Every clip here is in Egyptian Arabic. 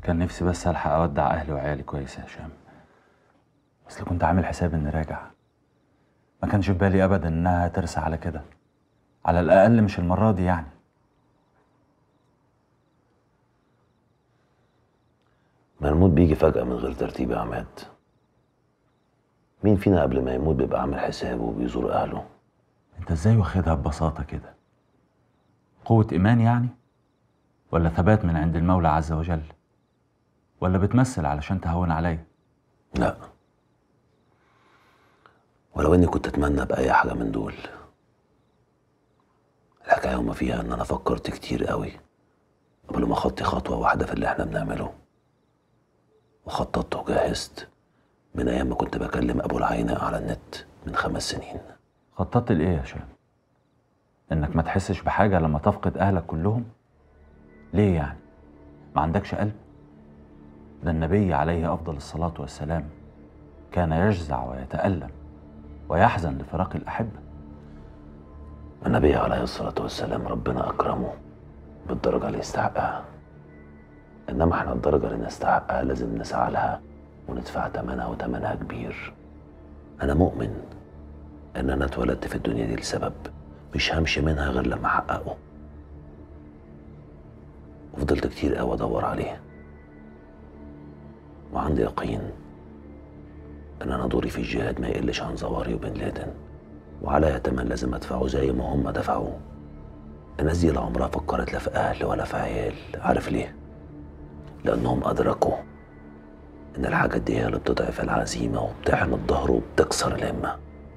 كان نفسي بس الحق اودع اهلي وعيالي كويس يا هشام اصل كنت عامل حساب اني راجع ما كانش في بالي ابدا انها ترسى على كده على الاقل مش المره دي يعني ما الموت بيجي فجأة من غير ترتيب يا عماد مين فينا قبل ما يموت بيبقى عامل حسابه وبيزور أهله انت ازاي واخدها ببساطه كده قوه ايمان يعني ولا ثبات من عند المولى عز وجل ولا بتمثل علشان تهون عليا لا ولو إني كنت أتمنى بأي حاجة من دول الحكاية وما فيها إن أنا فكرت كتير قوي قبل ما أخطي خطوة واحدة في اللي إحنا بنعمله وخططت وجهزت من أيام ما كنت بكلم أبو العيناء على النت من خمس سنين خططت لايه يا هشام انك ما تحسش بحاجه لما تفقد اهلك كلهم ليه يعني ما عندكش قلب ده النبي عليه افضل الصلاه والسلام كان يجزع ويتالم ويحزن لفراق الاحبه النبي عليه الصلاة والسلام ربنا أكرمه بالدرجة اللي يستحقها إنما إحنا الدرجة اللي نستحقها لازم نسعى لها وندفع تمنها وتمنها كبير أنا مؤمن إن أنا اتولدت في الدنيا دي لسبب مش همشي منها غير لما أحققه وفضلت كتير قوي أدور عليه وعندي يقين إن أنا دوري في الجهاد ما يقلش عن زواري وبن لادن وعليا تمن لازم ادفعه زي ما هم دفعوه الناس دي لا عمرها فكرت لا في اهل ولا في عيال عارف ليه لانهم ادركوا ان الحاجات دي هي اللي بتضعف العزيمه وبتحن الظهر وبتكسر الهمه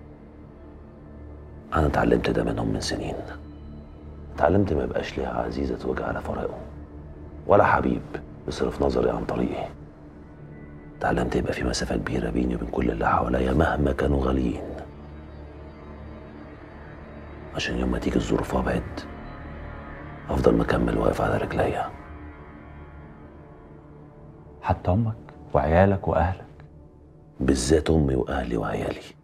انا اتعلمت ده منهم من سنين اتعلمت ما يبقاش ليها عزيزه توجع على فراقه ولا حبيب يصرف نظري عن طريقي اتعلمت يبقى في مسافه كبيره بيني وبين كل اللي حواليا مهما كانوا غاليين عشان يوم ما تيجي الظروف وابعد افضل مكمل واقف على رجليا حتى امك وعيالك واهلك بالذات امي واهلي وعيالي